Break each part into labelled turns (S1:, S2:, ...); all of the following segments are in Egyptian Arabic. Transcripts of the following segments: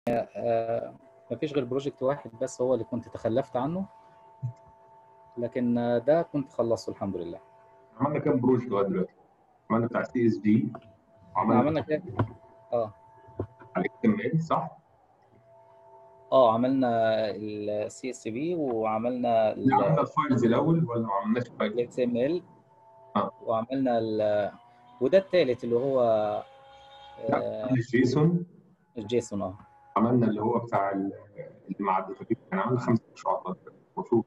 S1: آه، مفيش غير بروجكت واحد بس هو اللي كنت تخلفت عنه لكن آه، ده كنت خلصته الحمد لله
S2: عملنا كام بروجكت لغايه دلوقتي؟ عملنا بتاع سي اس في وعملنا
S1: عملنا كده اه
S2: على اكس ام ال صح؟
S1: اه عملنا السي اس بي وعملنا
S2: لا عملنا الفايلز الاول ولا ما عملناش فايلز؟
S1: الاكس ام ال
S2: آه.
S1: وعملنا ال وده الثالث اللي هو
S2: لا
S1: آه،
S2: عملنا الجيسون
S1: الجيسون اه
S2: عملنا اللي هو بتاع ال- اللي مع الداتابيس كان عملنا خمس مشروعات المفروض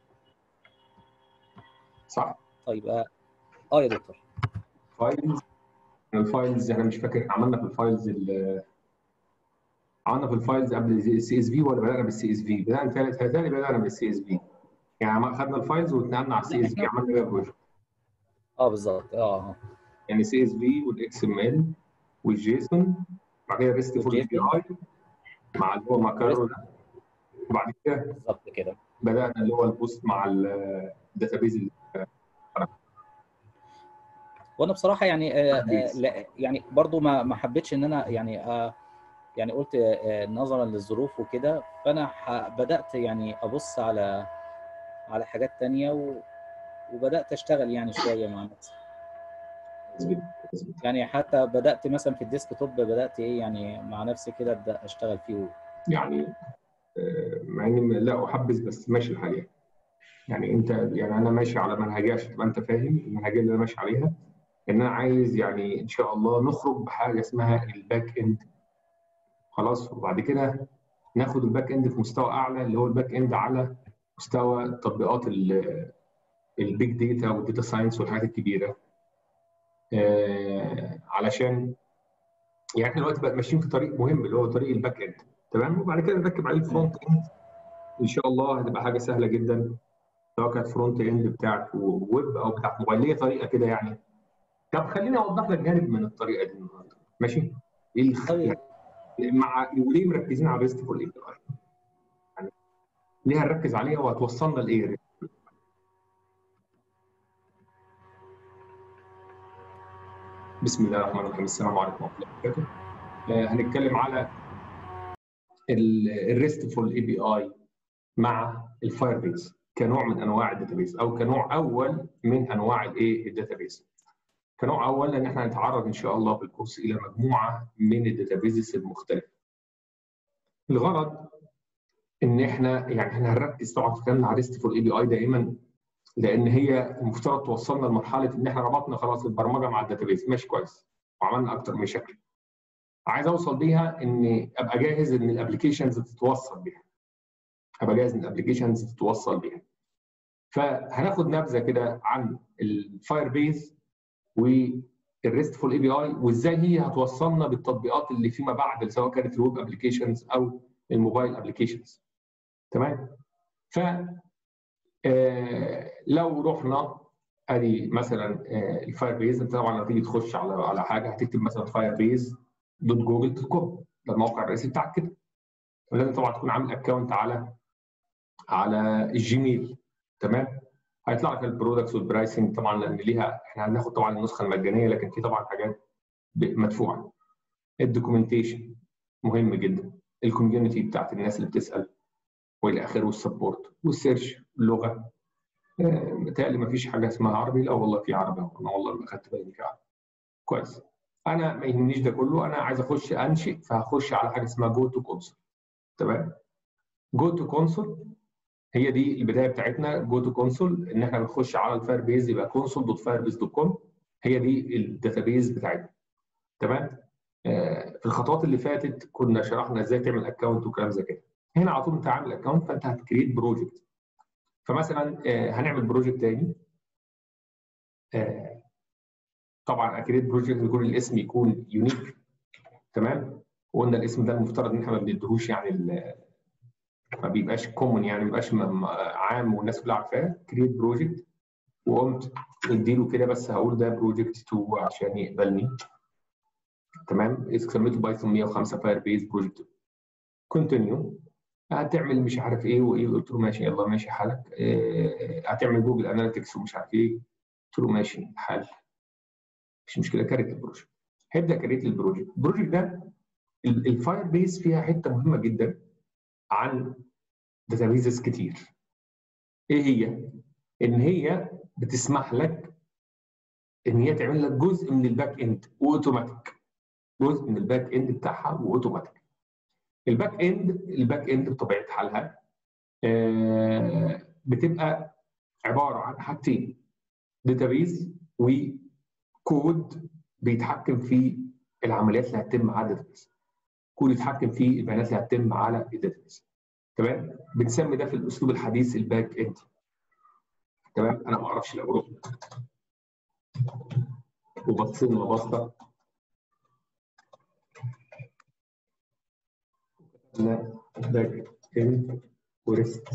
S2: صح؟
S1: طيب اه اه يا دكتور
S2: فايلز الفايلز انا مش فاكر عملنا في الفايلز ال- عملنا في الفايلز قبل السي اس في ولا بدانا بالسي اس في؟ بدانا ثالث ثاني بدانا بالسي اس في يعني عم- خدنا الفايلز واتنقلنا على السي اس في عملنا بيها بروجكت
S1: اه بالظبط اه اه
S2: يعني سي اس في والاكس ام ال والجيسون بعد كده ريست فول اي بي اي مع اللي هو ماكارو ده وبعد كده
S1: بالظبط كده
S2: بدانا اللي هو البوست مع الداتابيز
S1: وانا بصراحه يعني آه آه لا يعني برضو ما ما حبيتش ان انا يعني آه يعني قلت آه نظرا للظروف وكده فانا ح- بدات يعني ابص على على حاجات تانية و وبدات اشتغل يعني شويه مع نفسي يعني حتى بدات مثلا في الديسك توب بدات ايه يعني مع نفسي كده ابدا اشتغل فيه
S2: يعني آه، مع اني لا احبذ بس ماشي الحال يعني. يعني انت يعني انا ماشي على منهجيه عشان تبقى انت فاهم المنهجيه اللي انا ماشي عليها ان انا عايز يعني ان شاء الله نخرج بحاجه اسمها الباك اند خلاص وبعد كده ناخد الباك اند في مستوى اعلى اللي هو الباك اند على مستوى تطبيقات ال- البيج داتا والداتا ساينس والحاجات الكبيره آه، علشان يعني احنا دلوقتي بقى ماشيين في طريق مهم اللي هو طريق الباك اند تمام وبعد كده نركب عليه الفرونت اند ان شاء الله هتبقى حاجه سهله جدا سواء كانت فرونت اند بتاعت ويب او بتاعت موبايل ليه طريقه كده يعني طب خليني اوضح لك جانب من الطريقه دي النهارده ماشي؟ ايه الخ...
S1: طيب.
S2: يعني مع وليه مركزين على الريست فول اي بي اي؟ يعني ليه هنركز عليها وهتوصلنا لايه؟ بسم الله الرحمن الرحيم السلام عليكم ورحمه الله وبركاته آه، هنتكلم على الريستفول اي بي اي مع الفاير بيز كنوع من انواع الداتابيز او كنوع اول من انواع الايه الداتابيز كنوع اول ان احنا هنتعرض ان شاء الله في الكورس الى مجموعه من الداتابيزز المختلفه الغرض ان احنا يعني احنا هنركز طبعا في كلامنا على ريستفول اي بي اي دائما لان هي المفترض توصلنا لمرحله ان احنا ربطنا خلاص البرمجه مع الداتابيز ماشي كويس وعملنا اكتر من شكل عايز اوصل بيها ان ابقى جاهز ان الابلكيشنز تتوصل بيها ابقى جاهز ان الابلكيشنز تتوصل بيها فهناخد نبذه كده عن الفاير بيز والريستفول اي بي اي وازاي هي هتوصلنا بالتطبيقات اللي فيما بعد سواء كانت الويب ابلكيشنز او الموبايل ابلكيشنز تمام ف آه، لو رحنا ادي مثلا الفاير بيز انت طبعا لما تيجي تخش على على حاجه هتكتب مثلا فاير بيز دوت جوجل دوت كوم ده الموقع الرئيسي بتاعك كده ولازم طبعا تكون عامل اكونت على على الجيميل تمام هيطلع لك البرودكتس والبرايسنج طبعا لان ليها احنا هناخد طبعا النسخه المجانيه لكن في طبعا حاجات ب- مدفوعه الدوكيومنتيشن مهم جدا الكوميونتي بتاعت الناس اللي بتسال والى اخره والسبورت والسيرش اللغه آه، متهيألي ما فيش حاجه اسمها عربي لا والله في عربي انا والله ما خدت بالي في عربي كويس انا ما يهمنيش ده كله انا عايز اخش انشئ فهخش على حاجه اسمها جو تو كونسول تمام جو تو كونسول هي دي البدايه بتاعتنا جو تو كونسول ان احنا بنخش على الفاير بيز يبقى كونسول دوت فاير بيز دوت كوم هي دي الداتابيز بتاعتنا تمام آه، في الخطوات اللي فاتت كنا شرحنا ازاي تعمل اكونت وكلام زي كده هنا على طول انت عامل اكونت فانت هتكريت بروجكت فمثلا آه، هنعمل بروجكت تاني آه، طبعا اكريت بروجكت يكون الاسم يكون يونيك تمام وقلنا الاسم ده المفترض ان احنا ما بنديهوش يعني ال- ما بيبقاش كومون يعني ما بيبقاش م- م- عام والناس كلها عارفاه كريت بروجكت وقمت مديله كده بس هقول ده بروجكت 2 عشان يقبلني تمام سميته بايثون 105 فاير بيز بروجكت كونتينيو هتعمل مش عارف ايه وايه قلت له ماشي يلا ماشي حالك إيه هتعمل جوجل اناليتكس ومش عارف ايه قلت له ماشي الحال مش مشكله كريت البروجكت هيبدا كريت البروجكت البروجكت ده الفاير بيز فيها حته مهمه جدا عن داتابيزز كتير ايه هي؟ ان هي بتسمح لك ان هي تعمل لك جزء من الباك اند واوتوماتيك جزء من الباك اند بتاعها واوتوماتيك الباك اند الباك اند بطبيعه حالها آه بتبقى عباره عن حاجتين داتابيز وكود بيتحكم في العمليات اللي هتتم على الداتابيز كود يتحكم في البيانات اللي هتتم على الداتابيز تمام بنسمي ده في الاسلوب الحديث الباك اند تمام انا ما اعرفش لو وبصينا بصه باك اند وريست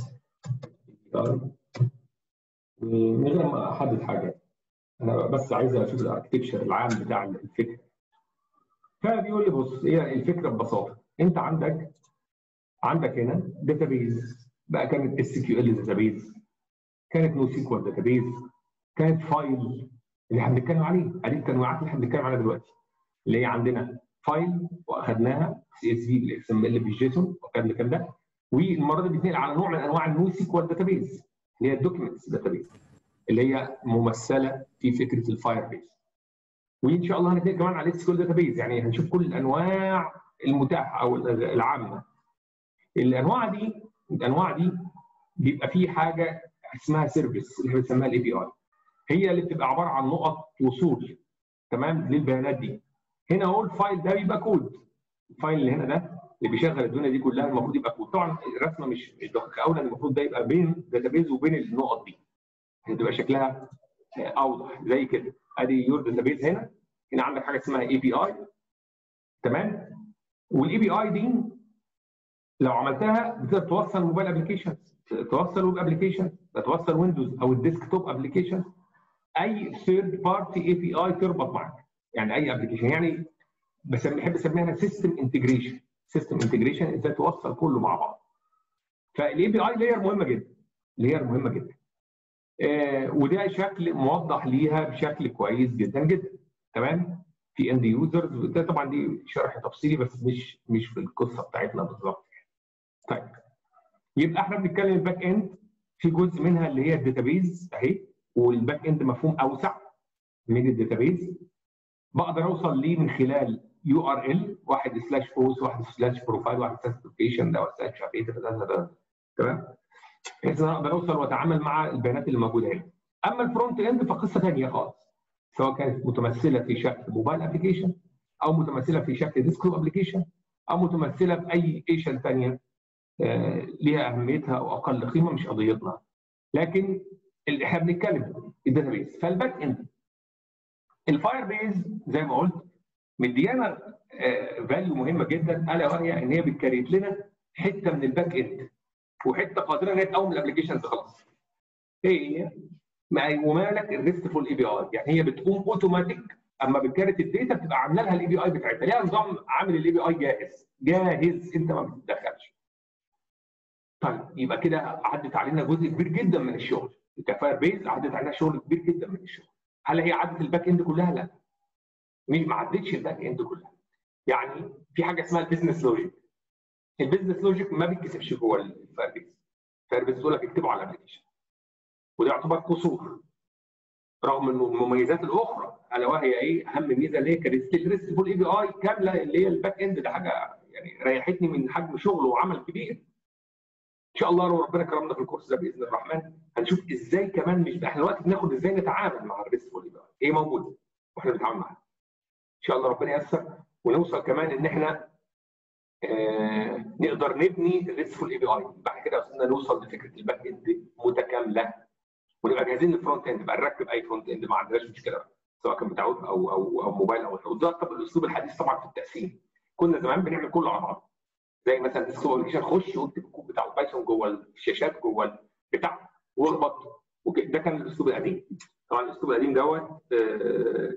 S2: ومن غير ما احدد حاجه انا بس عايز اشوف الاركتكشر العام بتاع الفكره فبيقول لي بص هي الفكره ببساطه انت عندك عندك هنا داتابيز بقى كانت اس كيو ال داتابيز كانت نو سيكوال داتابيز كانت فايل اللي احنا بنتكلم عليه ادي التنوعات اللي احنا بنتكلم عليها دلوقتي اللي هي عندنا فايل واخدناها سي اس في بالاكس ام ال بالجيسون وكان الكلام ده والمره دي بنتنقل على نوع من انواع النو سيكوال داتابيز اللي هي الدوكيومنتس داتابيز اللي هي ممثله في فكره الفاير بيز وان شاء الله هنتكلم كمان على الاكس كول داتابيز يعني هنشوف كل الانواع المتاحه او العامه الانواع دي الانواع دي بيبقى في حاجه اسمها سيرفيس اللي بنسميها الاي بي اي هي اللي بتبقى عباره عن نقط وصول تمام للبيانات دي هنا اهو الفايل ده بيبقى كود الفايل اللي هنا ده اللي بيشغل الدنيا دي كلها المفروض يبقى كود طبعا الرسمه مش دقيقه قوي لان المفروض ده يبقى بين داتابيز وبين النقط دي عشان تبقى شكلها اوضح زي كده ادي يور داتابيز هنا هنا عندك حاجه اسمها اي بي اي تمام والاي بي اي دي لو عملتها بتقدر توصل موبايل ابلكيشن توصل ويب ابلكيشن توصل ويندوز او الديسك توب ابلكيشن اي ثيرد بارتي اي بي اي تربط معاك يعني اي ابلكيشن يعني بسمي بحب اسميها سيستم انتجريشن سيستم انتجريشن ازاي توصل كله مع بعض فالاي بي اي لاير مهمه جدا لاير مهمه جدا آه وده شكل موضح ليها بشكل كويس جدا جدا تمام في اند يوزرز ده طبعا دي شرح تفصيلي بس مش مش في القصه بتاعتنا بالظبط طيب يبقى احنا بنتكلم الباك اند في جزء منها اللي هي الداتابيز اهي والباك اند مفهوم اوسع من الداتابيز بقدر اوصل ليه من خلال يو ار ال واحد سلاش بوست واحد سلاش بروفايل واحد سلاش لوكيشن ده سلاش مش عارف ايه ده تمام بحيث ان انا اقدر اوصل واتعامل مع البيانات اللي موجوده هنا اما الفرونت اند فقصه ثانيه خالص سواء كانت متمثله في شكل موبايل ابلكيشن او متمثله في شكل ديسكتوب ابلكيشن او متمثله في اي ايشن ثانيه آه ليها اهميتها او اقل قيمه مش قضيتنا لكن اللي احنا بنتكلم الداتابيز فالباك اند الفاير بيز زي ما قلت مديانا فاليو مهمه جدا الا وهي ان هي بتكريت لنا حته من الباك اند وحته قادره ان هي تقوم الابلكيشنز خلاص ايه هي؟ ومالك الريستفول اي بي اي يعني هي بتقوم اوتوماتيك اما بتكريت الداتا بتبقى عامله لها الاي بي اي بتاعتها ليها نظام عامل الاي بي اي جاهز جاهز انت ما بتتدخلش طيب يبقى كده عدت علينا جزء كبير جدا من الشغل كفاير بيز عدت علينا شغل كبير جدا من الشغل هل هي عدت الباك اند كلها؟ لا مش ما عدتش الباك اند كلها يعني في حاجه اسمها البيزنس لوجيك البيزنس لوجيك ما بيتكسبش جوه الفاير بيز الفاير بيز بيقول لك اكتبه على الابلكيشن وده يعتبر قصور رغم انه المميزات الاخرى الا وهي ايه اهم ميزه اللي هي كانت الريستفول اي بي اي كامله اللي هي الباك اند ده حاجه يعني ريحتني من حجم شغل وعمل كبير ان شاء الله لو ربنا كرمنا في الكورس ده باذن الرحمن هنشوف ازاي كمان مش احنا دلوقتي بناخد ازاي نتعامل مع الريستفول اي بي اي ايه موجود واحنا بنتعامل معاه ان شاء الله ربنا ييسر ونوصل كمان ان احنا آه نقدر نبني الريستفول اي بي اي بعد كده وصلنا نوصل لفكره الباك اند متكامله ونبقى جاهزين للفرونت اند بقى نركب اي فرونت اند ما عندناش مشكله سواء كان بتاع او او او موبايل او وده طب الاسلوب الحديث طبعا في التقسيم كنا زمان بنعمل كله على بعض زي مثلا ديسكتوب ابلكيشن خش واكتب الكود بتاع البايثون جوه الشاشات جوه بتاع واخبط ده كان الاسلوب القديم طبعا الاسلوب القديم دوت آه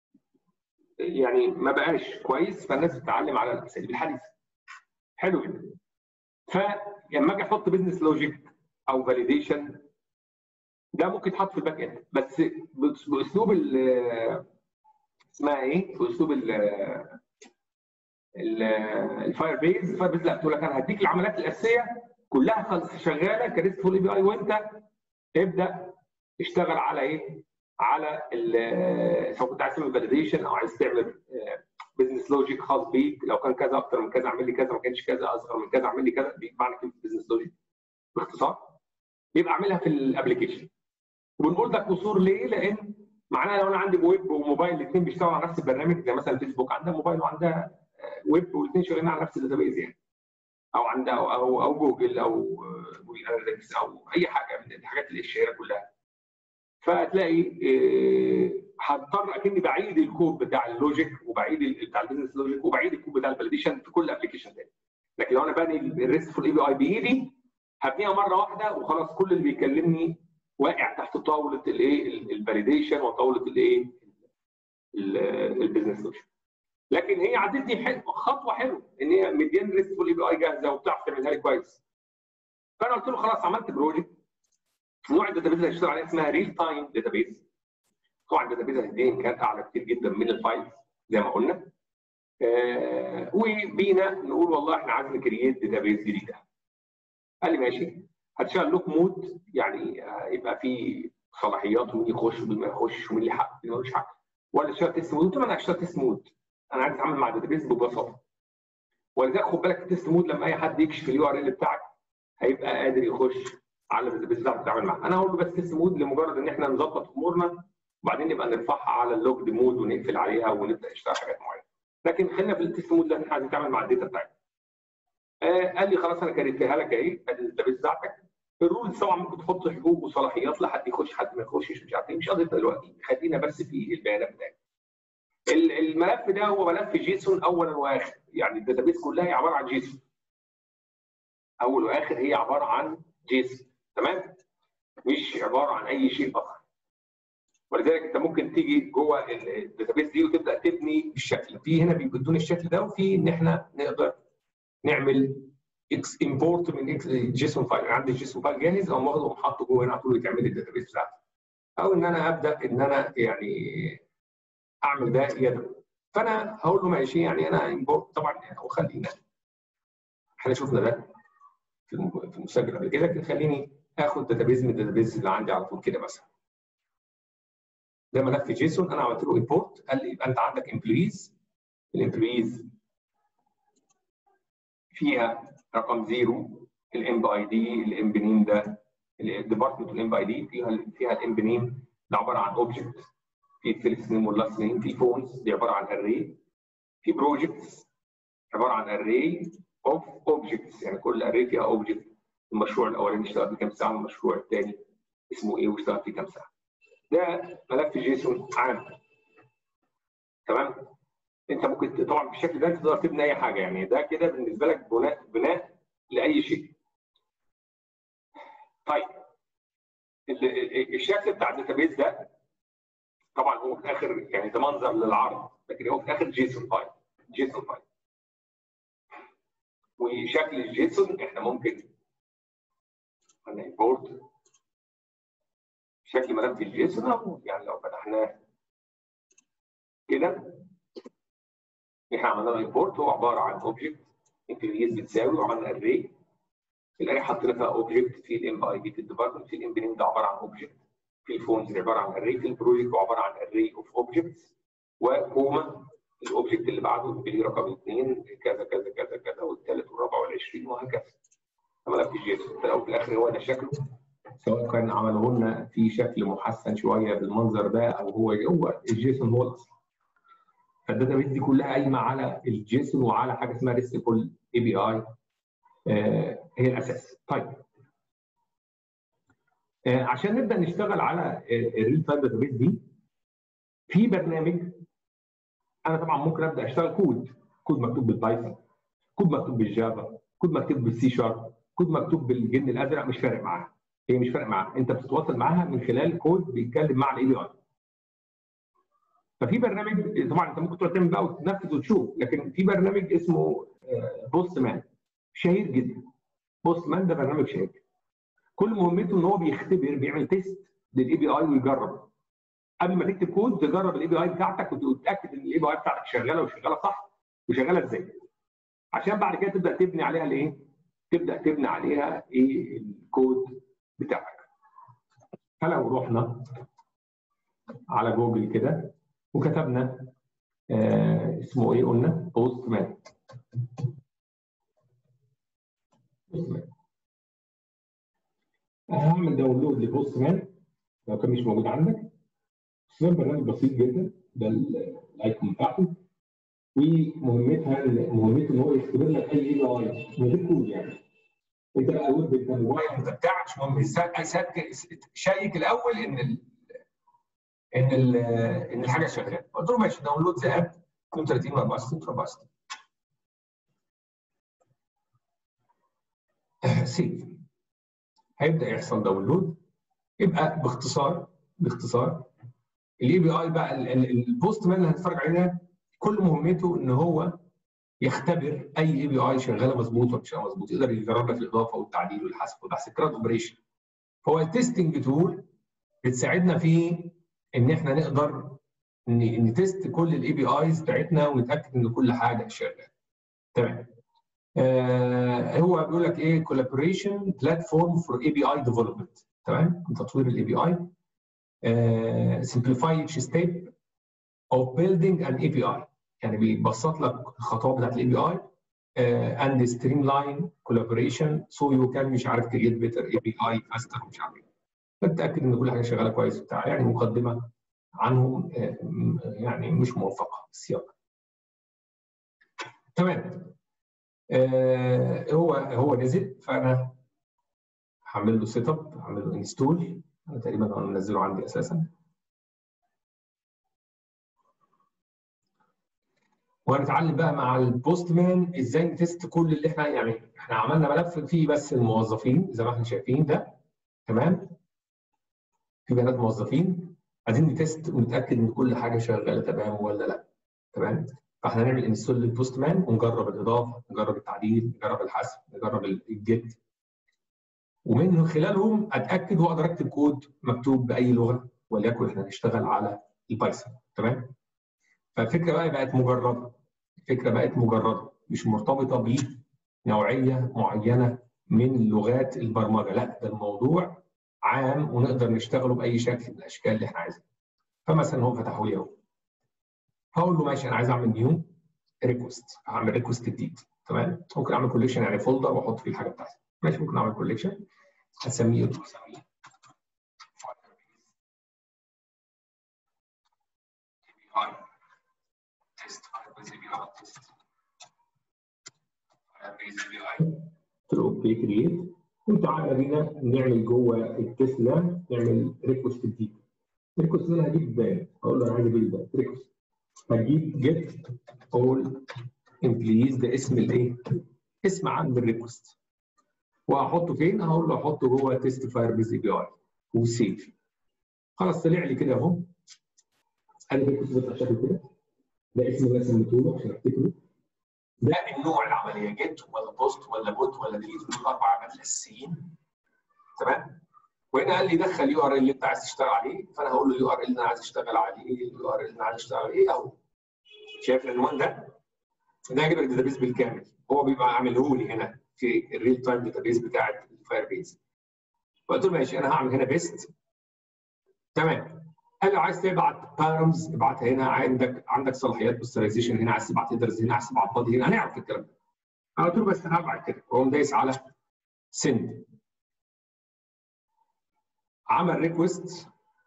S2: يعني ما بقاش كويس فالناس بتتعلم على الاساليب الحديثه حلو جدا فلما اجي احط بزنس لوجيك او فاليديشن ده ممكن يتحط في الباك اند بس باسلوب اسمها ايه؟ باسلوب الفاير بيز الفاير بيز لا تقول لك انا هديك العمليات الاساسيه كلها خلص شغاله كريست فول اي بي اي وانت ابدا اشتغل على ايه؟ على سواء كنت عايز تعمل فاليديشن او عايز تعمل بزنس لوجيك خاص بيك لو كان كذا اكتر من كذا اعمل لي كذا ما كانش كذا اصغر من كذا اعمل لي كذا دي معنى كلمه بزنس لوجيك باختصار يبقى اعملها في الابلكيشن وبنقول ده قصور ليه؟ لان معناها لو انا عندي ويب وموبايل الاثنين بيشتغلوا على نفس البرنامج زي مثلا فيسبوك عندها موبايل وعندها ويب والاثنين شغالين على نفس الداتابيز يعني او عندها او او, أو جوجل او جوجل اناليتكس او اي حاجه من الحاجات اللي الشهيره كلها فهتلاقي هضطر اكني بعيد الكود بتاع اللوجيك وبعيد بتاع البيزنس لوجيك وبعيد الكود بتاع الفاليديشن في كل ابلكيشن تاني لكن لو انا باني الريستفول اي بي اي بايدي هبنيها مره واحده وخلاص كل اللي بيكلمني واقع تحت طاوله الايه الفاليديشن وطاوله الايه البيزنس لوجيك لكن هي عدتني حلو خطوه حلوه ان هي مديان ريستفول اي بي اي جاهزه وبتعرف تعملها لي كويس فانا قلت له خلاص عملت بروجكت نوع الداتابيز اللي هشتغل عليها اسمها ريل تايم داتابيز طبعا الداتابيز هتدي امكانيات اعلى كتير جدا من الفايلز زي ما قلنا آه وبينا نقول والله احنا عايزين نكريت داتابيز جديده قال لي ماشي هتشتغل لوك مود يعني يبقى في صلاحيات ومين يخش ومين ما يخش ومين ليه حق ومين ملوش حق ولا اشتغل تيست مود قلت له انا هشتغل تيست مود انا عايز اتعامل مع الداتابيز ببساطه ولذلك خد بالك التيست مود لما اي حد يكشف اليو ار ال بتاعك هيبقى قادر يخش على الداتابيز بتاعك تتعامل معاه انا هقول له بس تيست مود لمجرد ان احنا نظبط امورنا وبعدين نبقى نرفعها على اللوكد مود ونقفل عليها ونبدا نشتغل حاجات معينه لكن خلينا في التيست مود لان احنا عايزين نتعامل مع الداتا بتاعتنا آه قال لي خلاص انا كريتها لك اهي ادي الداتابيز بتاعتك الرولز طبعا ممكن تحط حقوق وصلاحيات لحد يخش حد ما يخشش مش عارف ايه مش قضيه دلوقتي خلينا بس في البيانات بتاعتنا الملف ده هو ملف جيسون اولا واخر يعني الداتابيز كلها هي عباره عن جيسون اول واخر هي عباره عن جيسون تمام مش عباره عن اي شيء اخر ولذلك انت ممكن تيجي جوه الداتابيز دي وتبدا تبني بالشكل في هنا بيدوني الشكل ده وفي ان احنا نقدر نعمل اكس امبورت من جيسون فايل يعني عندي جيسون فايل جاهز او واخده وحاطه جوه هنا على طول يتعمل لي الداتابيز بتاعتي او ان انا ابدا ان انا يعني اعمل ده يدوي فانا هقول له ماشي يعني انا امبورت طبعا يعني هو خلينا احنا شفنا ده في المسجل قبل كده لكن خليني اخد داتابيز من الداتابيز اللي عندي على طول كده مثلا ده ملف جيسون انا عملت له امبورت قال لي يبقى انت عندك امبلويز الامبلويز فيها رقم زيرو الام بي اي دي الام بنيم ده الديبارتمنت الام بي اي دي فيها فيها الام بنيم ده عباره عن اوبجكت في الفيرست نيم واللاست نيم في فونز دي عباره عن اري في بروجكتس عباره عن اري اوف اوبجكتس يعني كل اري فيها اوبجكت المشروع الاولاني اشتغل فيه كام ساعه والمشروع الثاني اسمه ايه واشتغل فيه كام ساعه ده ملف جيسون عام تمام انت ممكن طبعا بالشكل ده انت تقدر تبني اي حاجه يعني ده كده بالنسبه لك بناء بناء لاي شيء طيب الشكل بتاع الداتابيز ده طبعا هو في الاخر يعني ده منظر للعرض لكن هو في الاخر جيسون فايل جيسون فايل وشكل الجيسون احنا ممكن هنimporт شكل ملف الجيسون اهو يعني لو فتحناه كده احنا عملنا له امبورت هو عباره عن اوبجكت انكريز بتساوي وعملنا اري الاري حطينا فيها اوبجكت في الام اي دي في الديبارتمنت في الام بي ده عباره عن اوبجكت في الفونز عباره عن اري في البروجكت عباره عن اري اوف اوبجكتس وكوما الاوبجكت اللي بعده بلي رقم اثنين كذا كذا كذا كذا والثالث والرابع والعشرين وهكذا ملف الجيسون في الاخر هو ده شكله سواء كان عمله لنا في شكل محسن شويه بالمنظر ده او هو هو الجيسون هو الاصل فالداتابيز دي كلها قايمه على الجيسون وعلى حاجه اسمها ريستفول اي بي اي هي الاساس طيب آه عشان نبدا نشتغل على الريل تايم داتابيز دي في برنامج انا طبعا ممكن ابدا اشتغل كود كود مكتوب بالبايثون كود مكتوب بالجافا كود مكتوب بالسي شارب كود مكتوب بالجن الازرق مش فارق معاها هي مش فارق معاها انت بتتواصل معاها من خلال كود بيتكلم مع الاي بي اي ففي برنامج طبعا انت ممكن تروح تعمل بقى وتنفذ وتشوف لكن في برنامج اسمه بوست مان شهير جدا بوست مان ده برنامج شهير كل مهمته ان هو بيختبر بيعمل تيست للاي بي اي ويجرب قبل ما تكتب كود تجرب الاي بي اي بتاعتك وتتاكد ان الاي بي اي بتاعتك شغاله وشغاله صح وشغاله ازاي عشان بعد كده تبدا تبني عليها الايه؟ تبدا تبني عليها ايه الكود بتاعك فلو رحنا على جوجل كده وكتبنا آه اسمه ايه قلنا بوست مان هعمل داونلود لبوست مان لو كان مش موجود عندك بوست مان برنامج بسيط جدا ده الايكون بتاعته ومهمتها مهمته ان هو يختبر لك اي اي اي من غير كود يعني انت الاول انت الموبايل انت بتاعك مش مهم شيك الاول ان ال ان ال ان الحاجه شغاله قلت له ماشي داونلود ذا اب 32 و64 64 سيف هيبدا يحصل داونلود يبقى باختصار باختصار الاي بي اي بقى البوست مان اللي هتتفرج عليه ده كل مهمته ان هو يختبر اي اي بي اي شغاله مظبوط ولا مش مظبوط يقدر يجرب لك الاضافه والتعديل والحذف والبحث كراود اوبريشن فهو التستنج تول بتساعدنا في ان احنا نقدر نتست كل الاي بي ايز بتاعتنا ونتاكد ان كل حاجه شغاله تمام آه هو بيقول لك ايه كولابوريشن بلاتفورم فور اي بي اي ديفلوبمنت تمام تطوير الاي بي اي simplify each step of building an API يعني بيبسط لك الخطوات بتاعت الاي بي اي and streamline collaboration so you can مش عارف create better API faster ومش عارف ايه فتتاكد ان كل حاجه شغاله كويس وبتاع يعني مقدمه عنهم يعني مش موفقه السياق تمام آه هو هو نزل فانا هعمل له سيت اب هعمل له انستول انا تقريبا انا منزله عندي اساسا وهنتعلم بقى مع البوست مان ازاي نتست كل اللي احنا يعني احنا عملنا ملف فيه بس الموظفين زي ما احنا شايفين ده تمام في بيانات موظفين عايزين نتست ونتاكد ان كل حاجه شغاله تمام ولا لا تمام فاحنا هنعمل انستول للبوست مان ونجرب الاضافه نجرب التعديل نجرب الحذف نجرب الجيت ومن خلالهم اتاكد واقدر اكتب كود مكتوب باي لغه وليكن احنا هنشتغل على البايثون تمام فالفكره بقى بقت مجرده الفكره بقت مجرده مش مرتبطه بنوعيه معينه من لغات البرمجه لا ده الموضوع عام ونقدر نشتغله باي شكل من الاشكال اللي احنا عايزينها فمثلا هو فتحوا لي اهو هقول له ماشي انا عايز اعمل نيو ريكوست هعمل ريكوست جديد تمام ممكن اعمل كوليكشن يعني فولدر واحط فيه الحاجه بتاعتي ماشي ممكن اعمل كوليكشن هسميه هسميه قلت له اوكي كرييت وتعالى بينا نعمل جوه التست ده نعمل ريكوست جديد ريكوست ده هجيب بان اقول له انا عايز اجيب ريكوست هجيب جيت اول امبليز ده اسم الايه؟ اسم عند الريكوست وهحطه فين؟ هقول له احطه جوه تيست فاير بيز اي بي اي وسيف خلاص طلع لي كده اهو ادي الريكوست بيطلع شكله كده ده اسم اللي سميته له عشان افتكره ده النوع العمليه جيت ولا بوست ولا بوت ولا ديليت دول اربع عمليات اساسيين تمام وهنا قال لي دخل يو ار ال اللي انت عايز تشتغل عليه فانا هقول له اليو ار ال اللي انا عايز اشتغل عليه اليو ار ال اللي انا عايز اشتغل عليه اهو شايف العنوان ده؟ ده هجيب لك الداتابيز بالكامل هو بيبقى عامله لي هنا في الريل تايم داتابيز بتاعت الفاير بيز فقلت له ماشي انا هعمل هنا بيست تمام قال لو عايز تبعت بارامز ابعتها هنا عندك عندك صلاحيات بوسترايزيشن هنا عايز تبعت هيدرز هنا عايز تبعت بادي هنا هنعرف الكلام ده انا قلت له بس هبعت كده واقوم دايس على سند عمل ريكوست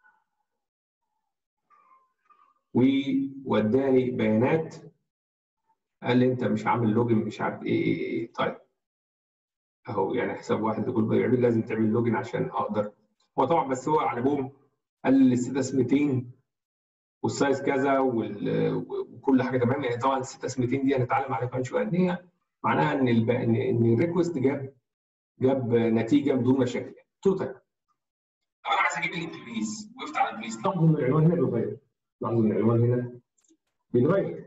S2: ووداني بيانات قال لي انت مش عامل لوجن مش عارف ايه ايه ايه طيب اهو يعني حساب واحد يقول بيعمل لازم تعمل لوجن عشان اقدر هو طبعا بس هو على بوم قال لي الستاس 200 والسايز كذا وكل حاجه تمام يعني طبعا الستاس 200 دي هنتعلم عليها كمان شويه ان هي معناها ان الب... ان ان الريكوست جاب جاب نتيجه بدون مشاكل قلت له طيب انا عايز اجيب الانجليز وقفت على الانجليز لاحظوا ان العنوان هنا بيتغير لاحظوا ان العنوان هنا بيتغير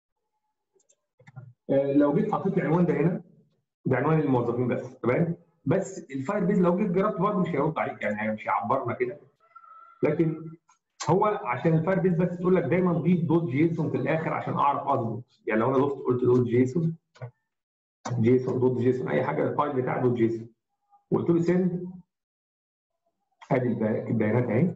S2: آه لو جيت حطيت العنوان ده هنا ده عنوان الموظفين بس تمام بس الفاير بيز لو جيت جربت برضه مش هيرد عليك يعني مش هيعبرنا كده لكن هو عشان الفاير بيز بس تقول لك دايما ضيف دوت جيسون في الاخر عشان اعرف اظبط يعني لو انا ضفت قلت دوت جيسون جيسون دوت جيسون اي حاجه الفايل بتاع دوت جيسون وقلت له سند ادي البيانات اهي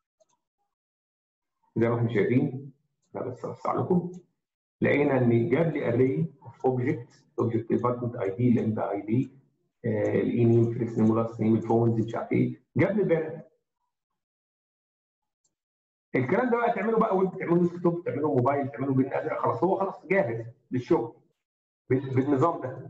S2: زي ما احنا شايفين لا بس اوسع لكم لقينا ان جاب لي اري اوف اوبجكت اوبجكت ديبارتمنت اي دي لامدا اي دي الاي نيم فليكس نيم ولاست نيم الفونز مش عارف ايه جاب لي البيانات الكلام ده بقى تعمله بقى ويب تعمله ديسكتوب تعمله موبايل تعمله بين خلاص هو خلاص جاهز للشغل بالنظام ده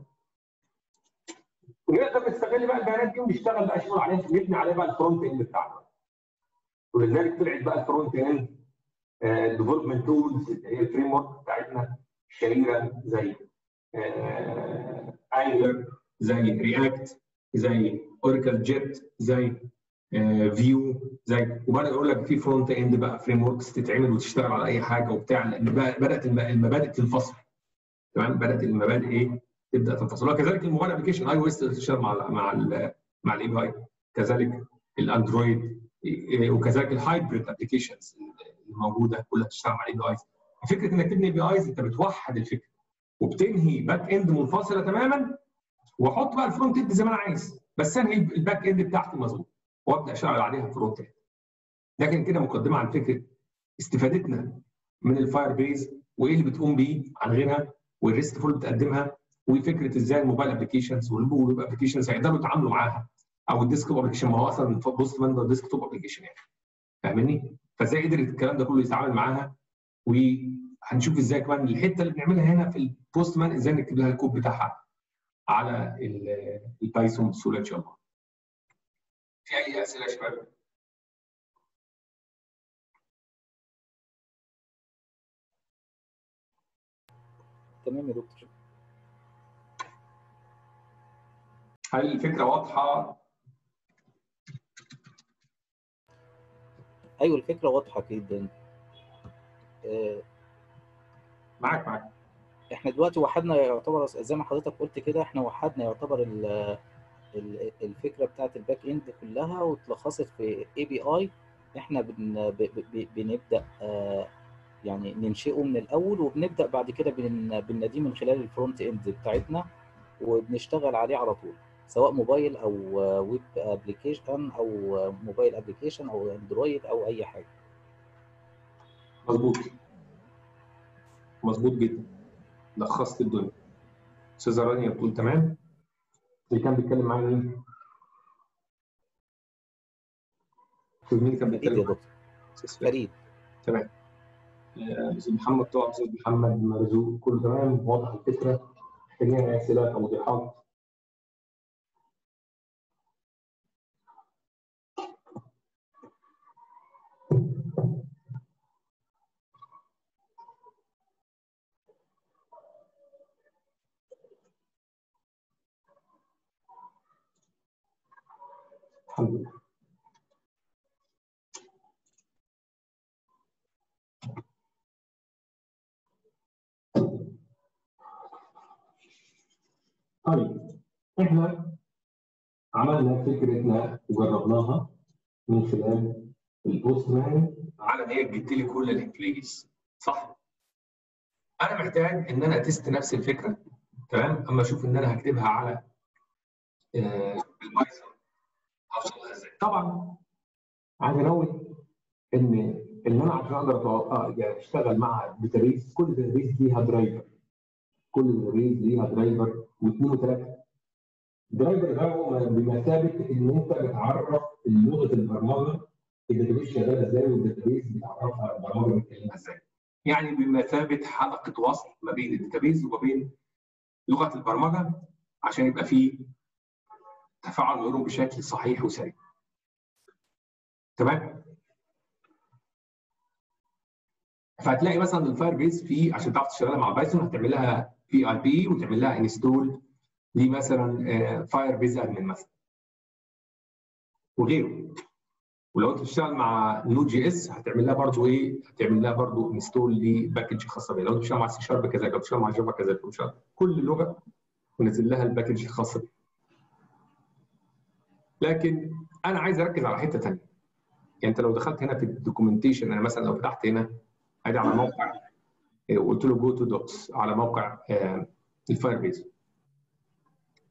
S2: ونقدر نستغل بقى البيانات دي ونشتغل بقى شغل عليها نبني عليها بقى الفرونت اند بتاعنا ولذلك طلعت بقى الفرونت اند ديفلوبمنت تولز اللي هي الفريم ورك بتاعتنا الشهيره زي انجلر زي رياكت زي اوراكل جيت زي فيو زي وبدا يقول لك في فرونت اند بقى فريم وركس تتعمل وتشتغل على اي حاجه وبتاع لان بدات المبادئ تنفصل تمام بدات المبادئ ايه تبدا تنفصل وكذلك الموبايل ابلكيشن اي او اس تشتغل مع ال مع ال مع الاي بي اي كذلك الاندرويد وكذلك الهايبريد ابلكيشنز الموجوده كلها تشتغل مع الاي بي ايز فكره انك تبني بي ايز انت بتوحد الفكره وبتنهي باك اند منفصله تماما واحط بقى الفرونت اند زي ما انا عايز بس انهي الباك اند بتاعتي مظبوط وابدا اشتغل عليها فرونت اند لكن كده مقدمه عن فكره استفادتنا من الفاير بيز وايه اللي بتقوم بيه عن غيرها والريست فول بتقدمها وفكره ازاي الموبايل ابلكيشنز والويب ابلكيشنز هيقدروا يتعاملوا معاها او الديسك توب ابلكيشن ما هو اصلا بوست مان ديسك توب ابلكيشن يعني فاهمني؟ فازاي قدر الكلام ده كله يتعامل معاها وهنشوف ازاي كمان الحته اللي بنعملها هنا في البوست مان ازاي نكتب لها الكود بتاعها على البايثون بسهوله ان شاء الله. في اي اسئله يا شباب؟
S1: تمام يا دكتور
S2: هل الفكره واضحه؟
S1: ايوه الفكره واضحه جدا آه،
S2: معاك معاك
S1: احنا دلوقتي وحدنا يعتبر زي ما حضرتك قلت كده احنا وحدنا يعتبر ال- ال- الفكره بتاعت الباك اند كلها واتلخصت في اي بي اي احنا بن ب- ب- بنبدا آه، يعني ننشئه من الاول وبنبدا بعد كده بن- بنناديه من خلال الفرونت اند بتاعتنا وبنشتغل عليه على طول سواء موبايل او ويب ابلكيشن او موبايل ابلكيشن او اندرويد او اي حاجه
S2: مظبوط مظبوط جدا لخصت الدنيا استاذه رانيا بتقول تمام اللي كان بيتكلم معايا مين؟ استاذ مين كان
S1: فريد يا
S2: بيتكلم
S1: دكتور
S2: استاذ فريد
S1: فريد
S2: تمام آه، استاذ محمد طه استاذ محمد مرزوق كله تمام واضح الفكره محتاجين اسئله توضيحات الحمد لله طيب احنا عملنا فكرتنا وجربناها من خلال البوست مان على ان هي تجيب لي كل الامبلويز صح؟ انا محتاج ان انا اتست نفس الفكره تمام اما اشوف ان انا هكتبها على آه، البايثون هوصل لها ازاي؟ طبعا عايز انوه ان ان انا عشان اقدر أتو- آه، يعني اشتغل مع داتابيز كل داتابيز ليها درايفر كل داتابيز ليها درايفر واثنين وثلاثه الدرايفر ده هو بمثابه ان انت بتعرف لغه البرمجه الداتابيز شغاله ازاي والداتابيز بتعرفها البرمجه بتكلمها ازاي. يعني بمثابه حلقه وصل ما بين الداتابيز وما بين لغه البرمجه عشان يبقى في تفاعل ما بينهم بشكل صحيح وسريع. تمام؟ فهتلاقي مثلا الفاير بيز في عشان تعرف تشتغلها مع بايثون هتعمل لها بي اي بي وتعمل لها انستول دي مثلا فاير بيز ادمن مثلا وغيره ولو انت بتشتغل مع نود جي اس هتعمل لها برضه ايه؟ هتعمل لها برضه انستول لباكج خاصه بيها لو انت بتشتغل مع سي شارب كذلك لو بتشتغل مع جافا كذلك بتشتغل كل لغه ونزل لها الباكج الخاصه بيها لكن انا عايز اركز على حته ثانيه يعني انت لو دخلت هنا في الدوكيومنتيشن انا مثلا لو فتحت هنا ادي على موقع وقلت له جو تو دوكس على موقع الفاير بيز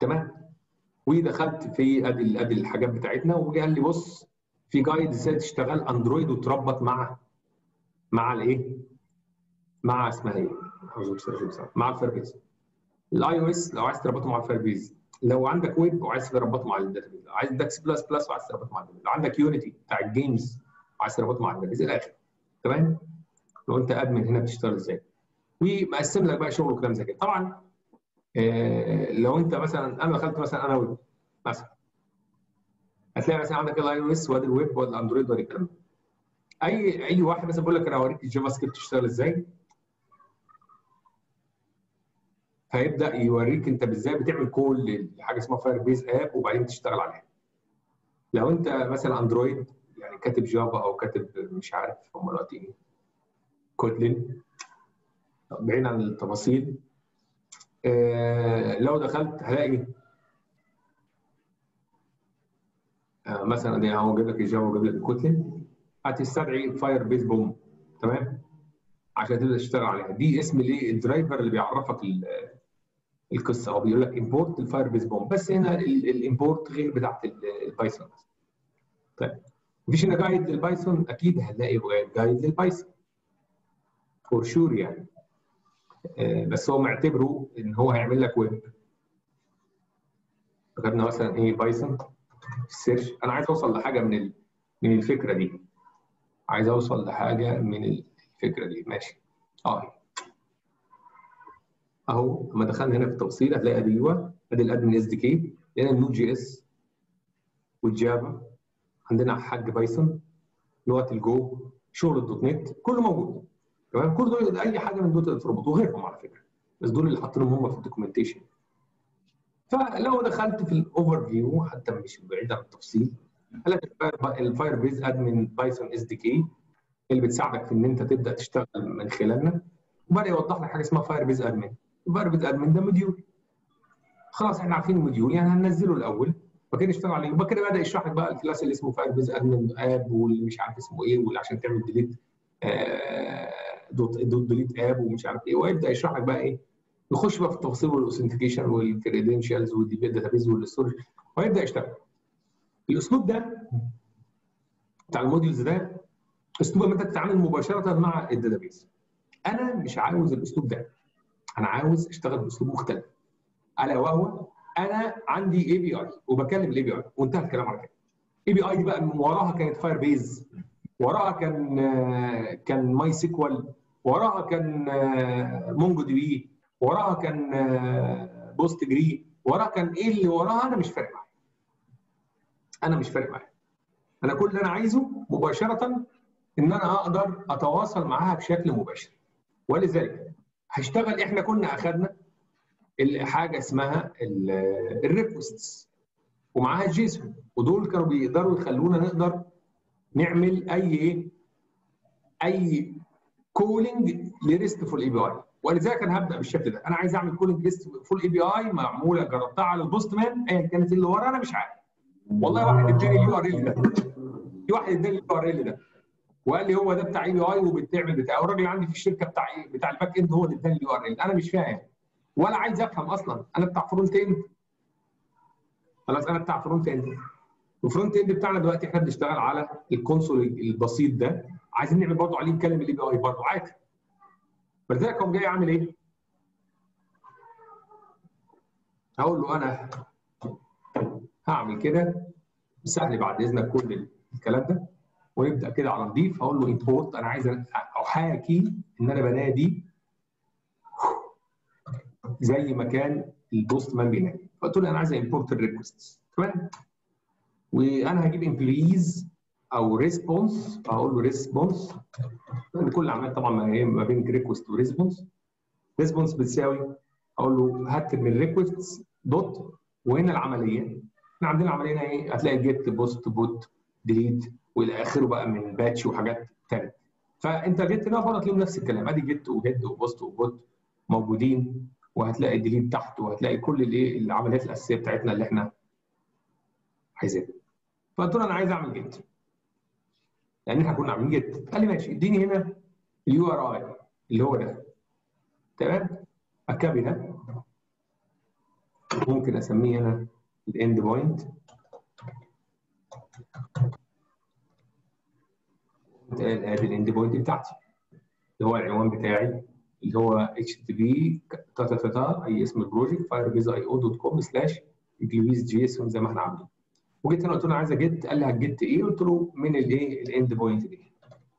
S2: تمام ودخلت في ادي ادي الحاجات بتاعتنا وجي قال لي بص في جايد ازاي تشتغل اندرويد وتربط مع مع الايه؟ مع اسمها ايه؟ مع الفيربيز الاي او اس لو عايز تربطه مع الفيربيز لو عندك ويب وعايز تربطه مع الداتابيز لو عايز داكس بلس بلس وعايز تربطه مع الداتابيز لو عندك يونيتي بتاع الجيمز وعايز تربطه مع الداتابيز الى اخره تمام؟ لو انت ادمن هنا بتشتغل ازاي؟ ومقسم لك بقى شغل وكلام زي كده طبعا آه لو انت مثلا انا دخلت مثلا انا ويب مثلا هتلاقي مثلا عندك الاي او اس وادي الويب وادي الاندرويد وادي الكلام ده اي اي واحد مثلا بيقول لك انا هوريك الجافا سكريبت تشتغل ازاي هيبدا يوريك انت ازاي بتعمل كل حاجه اسمها فاير بيز اب وبعدين تشتغل عليها لو انت مثلا اندرويد يعني كاتب جافا او كاتب مش عارف هم دلوقتي ايه كوتلين بعيد عن التفاصيل آه لو دخلت هلاقي آه مثلا دي هو جايب لك الجافا وجايب لك الكوتلين هتستدعي فاير بيز بوم تمام عشان تبدا تشتغل عليها دي اسم الايه الدرايفر اللي بيعرفك القصه هو بيقول لك امبورت الفاير بيز بوم بس هنا الامبورت غير بتاعت البايثون طيب مفيش هنا جايد للبايثون اكيد هنلاقي جايد للبايثون فور شور يعني آه بس هو معتبره ان هو هيعمل لك ويب خدنا مثلا ايه بايثون السيرش انا عايز اوصل لحاجه من من الفكره دي عايز اوصل لحاجه من الفكره دي ماشي اه اهو لما دخلنا هنا في التفصيل هتلاقي ادي ايوه ادي الادمن اس دي كي لقينا النود جي اس والجافا عندنا حاج بايثون لغه الجو شغل الدوت نت كله موجود تمام كل دول اي حاجه من دول تربط وغيرهم على فكره بس دول اللي حاطينهم هم في الدوكيومنتيشن فلو دخلت في الاوفر فيو حتى مش بعيد عن التفصيل قال لك الفاير بيز ادمن بايثون اس دي كي اللي بتساعدك في ان انت تبدا تشتغل من خلالنا وبدا يوضح لك حاجه اسمها فاير بيز ادمن الفاير بيز ادمن ده موديول خلاص احنا عارفين الموديول يعني هننزله الاول وبعد نشتغل عليه وبعد كده بدا يشرح لك بقى الكلاس اللي اسمه فاير بيز ادمن اب واللي مش عارف اسمه ايه واللي عشان تعمل ديليت دوت دوت ديليت اب ومش عارف ايه ويبدا يشرح لك بقى ايه يخش بقى في التفاصيل والاوثنتيكيشن والكريدنشالز والداتابيز والستورج ويبدا يشتغل الاسلوب ده بتاع الموديولز ده اسلوب لما انت تتعامل مباشره مع الداتابيز انا مش عاوز الاسلوب ده انا عاوز اشتغل باسلوب مختلف الا وهو انا عندي اي بي اي وبكلم الاي بي اي وانتهى الكلام على كده اي بي اي دي بقى وراها كانت فاير بيز وراها كان كان ماي سيكوال وراها كان مونجو دي بي وراها كان بوست جري وراها كان ايه اللي وراها انا مش فارق معايا انا مش فارق معايا انا كل اللي انا عايزه مباشره ان انا اقدر اتواصل معاها بشكل مباشر ولذلك هشتغل احنا كنا اخذنا حاجه اسمها الريكوستس ومعاها الجيسون ودول كانوا بيقدروا يخلونا نقدر نعمل اي اي كولينج لريست فول اي بي اي ولذلك انا هبدا بالشكل ده انا عايز اعمل كولينج ليست فول اي بي اي معموله جربتها على البوست مان ايا كانت اللي ورا انا مش عارف والله واحد اداني اليو ار ال ده في واحد اداني اليو ار ال ده وقال لي هو ده بتاع اي بي اي وبتعمل بتاع والراجل عندي في الشركه بتاع بتاع الباك اند هو اللي اداني اليو ار ال انا مش فاهم ولا عايز افهم اصلا انا بتاع فرونت اند خلاص انا بتاع فرونت اند الفرونت اند بتاعنا دلوقتي احنا بنشتغل على الكونسول البسيط ده عايزين نعمل برضه عليه نكلم الاي بي اي برضه عادي فلذلك قام جاي عامل ايه؟ هقول له انا هعمل كده سهل بعد اذنك كل الكلام ده ونبدا كده على نضيف هقول له امبورت انا عايز احاكي ان انا بنادي زي ما كان البوست مان بينادي فقلت له انا عايز امبورت الريكوست تمام وانا هجيب امبليز او ريسبونس هقول له ريسبونس كل عمال طبعا ما بين ريكوست وريسبونس ريسبونس بتساوي اقول له هات من الريكوست دوت وهنا العمليه احنا عندنا عمليه ايه هتلاقي جيت بوست بوت ديليت والى اخره بقى من باتش وحاجات ثانيه فانت جيت هنا فقط لهم نفس الكلام ادي جيت وهيد وبوست وبوت موجودين وهتلاقي ديليت تحت وهتلاقي كل الايه العمليات الاساسيه بتاعتنا اللي احنا عايزينها فقلت له انا عايز اعمل جيت لان احنا كنا عاملين جيت قال لي ماشي اديني هنا اليو ار اي اللي هو ده تمام اكابي ده ممكن اسميه انا الاند بوينت ادي الاند بوينت بتاعتي اللي هو العنوان بتاعي اللي هو اتش تي بي تا تا تا اي اسم البروجكت فاير بيز اي او دوت كوم سلاش امبلويز جيسون زي ما احنا عاملين وجيت انا قلت له عايز اجيت قال لي هتجيت ايه قلت له من الايه الاند بوينت دي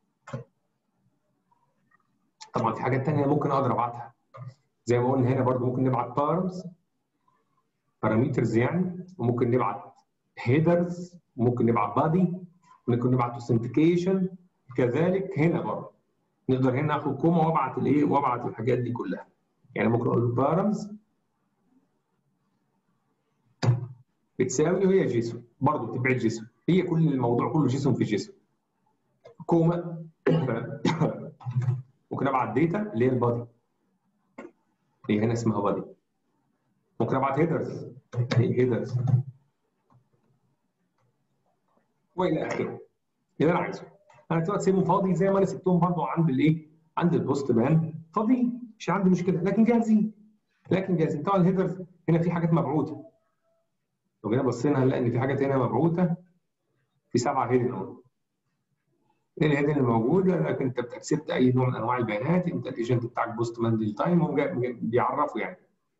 S2: طبعا في حاجات ثانيه ممكن اقدر ابعتها زي ما قلنا هنا برضو ممكن نبعت بارامز بارامترز يعني وممكن نبعت هيدرز وممكن نبعت بادي ممكن نبعت اوثنتيكيشن كذلك هنا برضه نقدر هنا اخد كوما وابعت الايه وابعت الحاجات دي كلها يعني ممكن اقول بارامز بتساوي وهي جيسون برضه بتبعت جيسون هي كل الموضوع كله جيسون في جيسون كوما ممكن ابعت داتا اللي هي البادي هي هنا اسمها بادي ممكن ابعت هيدرز هي هيدرز والى اخره اللي انا عايزه انا دلوقتي سيبهم فاضي زي ما انا سبتهم برضه عند الايه عند البوست مان فاضيين مش عندي مشكله لكن جاهزين لكن جاهزين طبعا الهيدرز هنا في حاجات مبعوثه لو جينا بصينا هنلاقي ان في حاجات هنا مبعوثه في سبعه هيدن اهو ايه الهيدن اللي موجوده لكن انت بتكسبت اي نوع من انواع البيانات انت الايجنت بتاعك بوست مان ديل تايم هم بيعرفوا يعني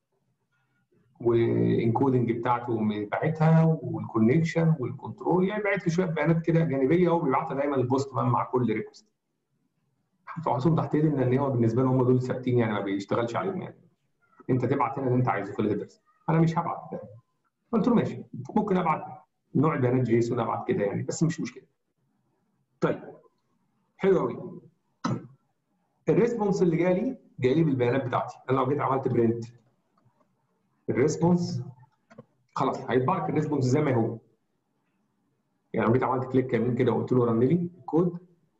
S2: والانكودنج بتاعته باعتها والكونكشن والكنترول يعني باعت لي شويه بيانات كده جانبيه هو بيبعتها دايما البوست مان مع كل ريكوست فحطهم تحت ايدي ان هو بالنسبه لهم هم دول ثابتين يعني ما بيشتغلش عليهم يعني انت تبعت هنا اللي انت عايزه في الهيدرز انا مش هبعت ده قلت له ماشي ممكن ابعت نوع بيانات جيسون ابعت كده يعني بس مش مشكله طيب حلو قوي الريسبونس اللي جالي جاي لي بالبيانات بتاعتي انا لو جيت عملت برنت الريسبونس خلاص هيطبع لك الريسبونس زي ما هو يعني لو جيت عملت كليك يمين كده وقلت له رن لي الكود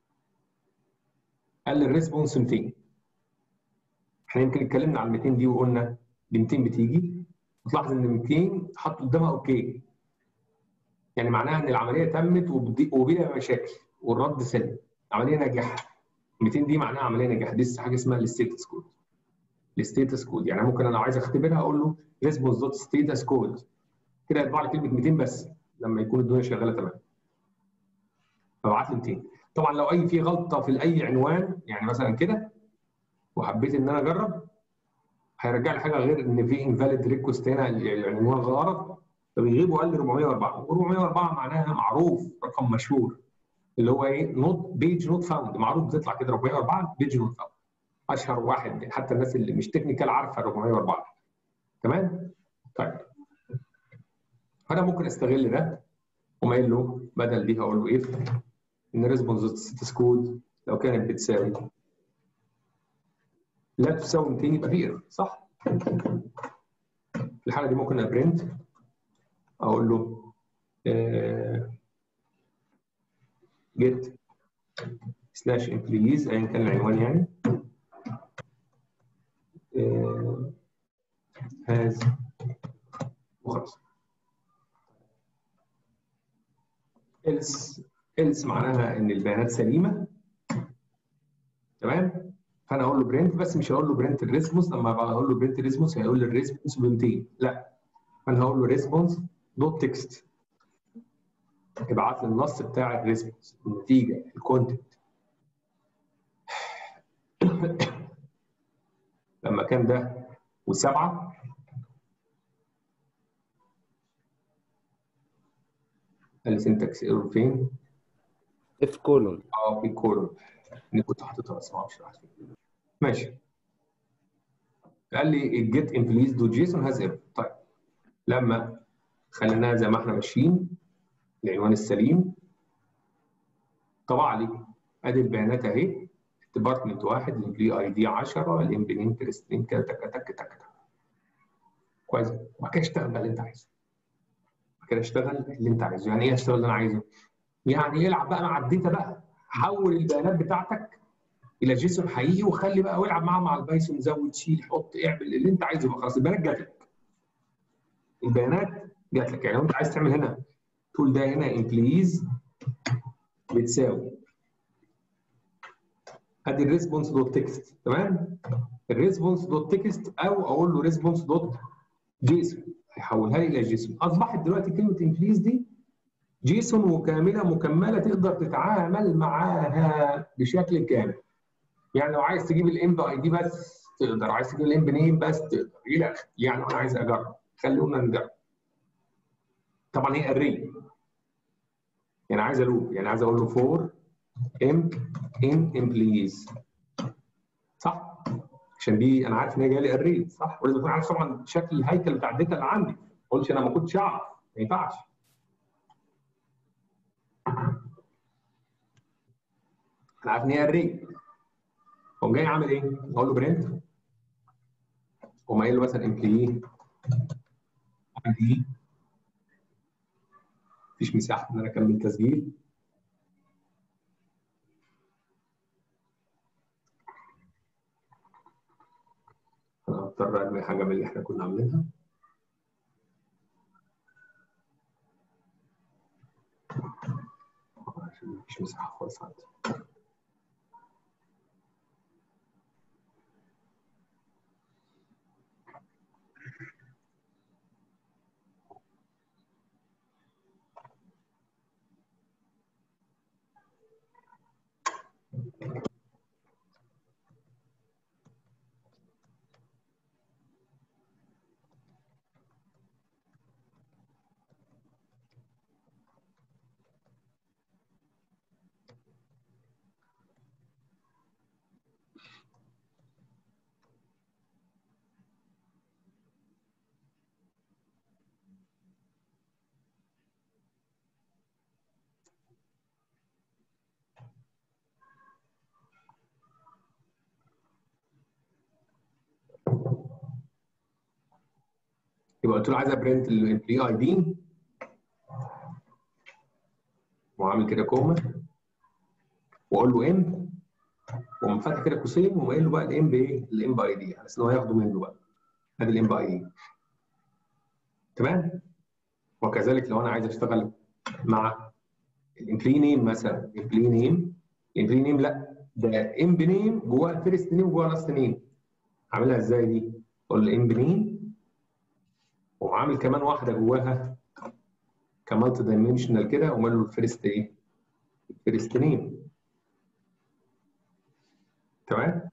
S2: قال لي الريسبونس 200 احنا يمكن اتكلمنا على ال 200 دي وقلنا ب 200 بتيجي وتلاحظ ان 200 حط قدامها اوكي يعني معناها ان العمليه تمت وبلا مشاكل والرد سلم عمليه ناجحه 200 دي معناها عمليه ناجحه دي حاجه اسمها الستيتس كود الستيتس كود يعني ممكن انا عايز اختبرها اقول له ريسبونس دوت ستيتس كود كده يطبع لي كلمه 200 بس لما يكون الدنيا شغاله تمام فبعت لي 200 طبعا لو اي في غلطه في اي عنوان يعني مثلا كده وحبيت ان انا اجرب هيرجع لي حاجه غير ان في انفاليد ريكوست هنا العنوان غلط فبيغيب وقال لي 404 و404 معناها معروف رقم مشهور اللي هو ايه نوت بيج نوت فاوند معروف بتطلع كده 404 بيج نوت فاوند اشهر واحد حتى الناس اللي مش تكنيكال عارفه 404 تمام طيب فانا ممكن استغل ده وما قايل له بدل دي هقول له ايه ان ريسبونس ستاتس كود لو كانت بتساوي لا تساوي 200 يبقى في ايرور صح؟ في الحاله دي ممكن ابرنت اقول له جيت سلاش امبليز ايا كان العنوان يعني هاز وخلاص else else معناها ان البيانات سليمه تمام فانا اقول له برنت بس مش هقول له برنت الريسبونس لما اقول له برنت الريسبونس هيقول لي الريسبونس ب 200 لا فانا هقول له ريسبونس دوت تكست ابعت لي النص بتاع الريسبونس النتيجه الكونتنت لما كان ده وسبعه السنتكس ايرور فين؟
S3: اف كولون
S2: اه في كولون اني كنت حاططها بس ما اعرفش راحت فين ماشي قال لي الجيت امبليز دو جيسون هاز ايرور طيب لما خليناها زي ما احنا ماشيين العنوان السليم طبع لي ادي البيانات اهي ديبارتمنت واحد الامبلي اي دي 10 الامبلمنت ستريم كده تك تك تك تك كويس وبعد كده اشتغل بقى اللي انت عايزه بعد كده اشتغل اللي انت عايزه يعني ايه اشتغل اللي انا عايزه؟ يعني العب بقى مع الداتا بقى حول البيانات بتاعتك الى جيسون حقيقي وخلي بقى والعب معاه مع البايثون زود شيل حط اعمل اللي انت عايزه بقى خلاص البيانات جات لك البيانات جات لك يعني لو انت عايز تعمل هنا تقول ده هنا امبليز بتساوي ادي الريسبونس دوت تكست تمام الريسبونس دوت تكست او اقول له ريسبونس دوت جيسون هيحولها لي الى جيسون اصبحت دلوقتي كلمه انكريز دي جيسون وكامله مكمله تقدر تتعامل معاها بشكل كامل يعني لو عايز تجيب الام اي دي بس تقدر عايز تجيب الام نيم بس تقدر الى اخره يعني انا عايز اجرب خلونا نجرب طبعا هي اري يعني عايز الوب يعني عايز اقول له فور ام ان امبليز صح عشان دي انا عارف ان هي جايه لي اري صح ولازم اكون عارف طبعا شكل الهيكل بتاع الداتا اللي عندي ما اقولش انا ما كنتش اعرف ما ينفعش انا عارف ان هي اري قوم جاي عامل ايه؟ اقول له برنت قوم قايل له مثلا امبلي اي مفيش مساحه ان انا اكمل تسجيل انا هضطر ارمي حاجه من اللي احنا كنا عاملينها عشان مفيش مساحه خالص عندي يبقى قلت له عايز ابرنت الامبلي اي دي وعامل كده كوما واقول له ام وقوم فاتح كده قوسين وقوم قايل له بقى الام بايه؟ الام باي دي على اساس ان هو ياخده منه بقى ادي الام باي دي تمام؟ وكذلك لو انا عايز اشتغل مع الامبلي نيم مثلا الامبلي نيم الامبلي نيم لا ده ام بنيم جواه الفيرست نيم وجواه لاست نيم عاملها ازاي دي؟ اقول له ام بنيم وعامل كمان واحده جواها كمالتي دايمنشنال كده ومال له الفيرست ايه؟ الفيرست نيم تمام؟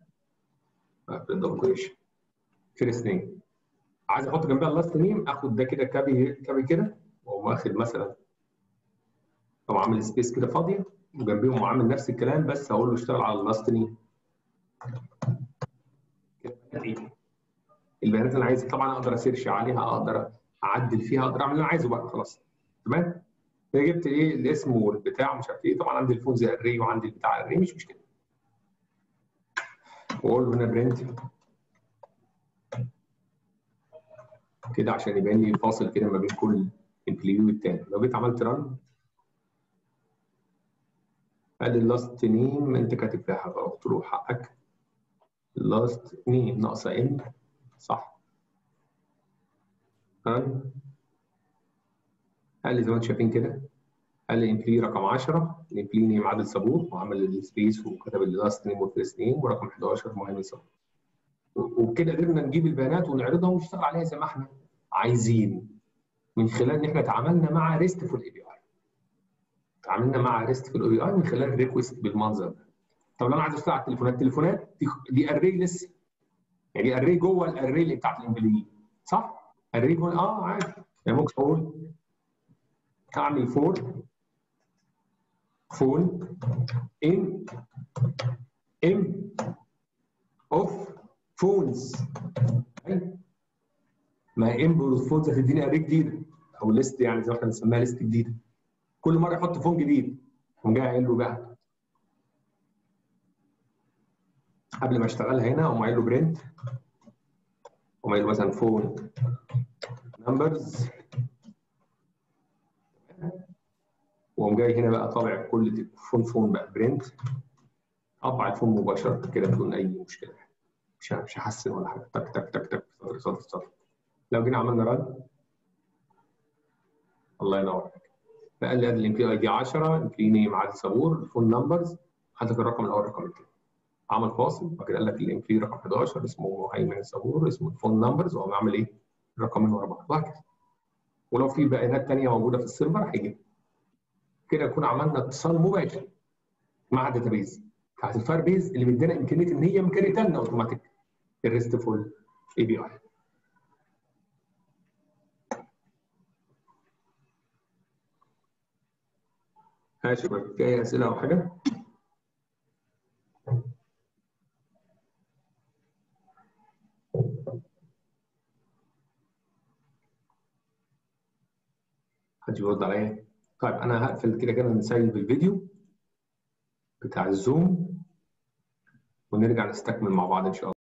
S2: فيرست نيم عايز احط جنبها اللاست نيم اخد ده كده كابي كابي كده واقوم واخد مثلا او عامل سبيس كده فاضيه وجنبيهم وعامل نفس الكلام بس هقول له اشتغل على اللاست نيم البيانات اللي انا عايزها طبعا اقدر اسيرش عليها اقدر اعدل فيها اقدر اعمل اللي انا عايزه بقى خلاص تمام جبت ايه الاسم والبتاع مش عارف ايه طبعا عندي الفون زي الري وعندي البتاع الري مش مشكله واقول له هنا برنت كده عشان يبان لي فاصل كده ما بين كل امبليو والتاني لو جيت عملت رن قال لي اللاست نيم انت كاتب فيها حاجه قلت له حقك لاست نيم ناقصه ان صح رن قال لي زي ما انتم شايفين كده قال لي امبلي رقم 10 الامبلي نيم عادل صابور وعمل السبيس وكتب اللاست نيم والفيرست نيم ورقم 11 مهندس صابور وبكده قدرنا نجيب البيانات ونعرضها ونشتغل عليها زي ما احنا عايزين من خلال ان احنا تعاملنا مع ريستفول اي بي اي تعاملنا مع ريستفول اي بي اي من خلال ريكوست بالمنظر ده طب لو انا عايز اشتغل على التليفونات التليفونات دي, دي اري لسه يعني دي اري جوه الاري اللي بتاعت الامبلي صح؟ اري جوه اه عادي يعني ممكن اقول اعمل فور فون ان ام اوف فونز ما ام اوف فونز هتديني اري جديده او ليست يعني زي ما احنا بنسميها ليست جديده كل مره يحط فون جديد قوم جاي قايل له بقى قبل ما اشتغلها هنا اقوم قايل له برنت اقوم قايل له مثلا فون نمبرز واقوم جاي هنا بقى طابع كل فون فون بقى برنت اطبع الفون مباشره كده بدون اي مشكله مش مش هحسن ولا حاجه تك تك تك تك سطر سطر سطر لو جينا عملنا رن الله ينور عليك فقال لي ادي الامبلي اي دي 10 امبلي نيم عادل صابور الفون نمبرز حدد الرقم الاول الرقم الثاني عمل فاصل وبعد كده قال لك الامبلي رقم 11 اسمه هيمن صابور اسمه الفون نمبرز وقام عامل ايه؟ الرقمين ورا بعض وهكذا ولو في بيانات ثانيه موجوده في السيرفر هيجيبها كده نكون عملنا اتصال مباشر مع الداتابيز بتاعت الفاير بيز اللي مدينا امكانيه ان هي مكريتها لنا اوتوماتيك الريستفول اي بي اي ها يا شباب في اي اسئله او حاجه؟ حد يرد عليا؟ طيب انا هقفل كده كده نسيب الفيديو بتاع الزوم ونرجع نستكمل مع بعض ان شاء الله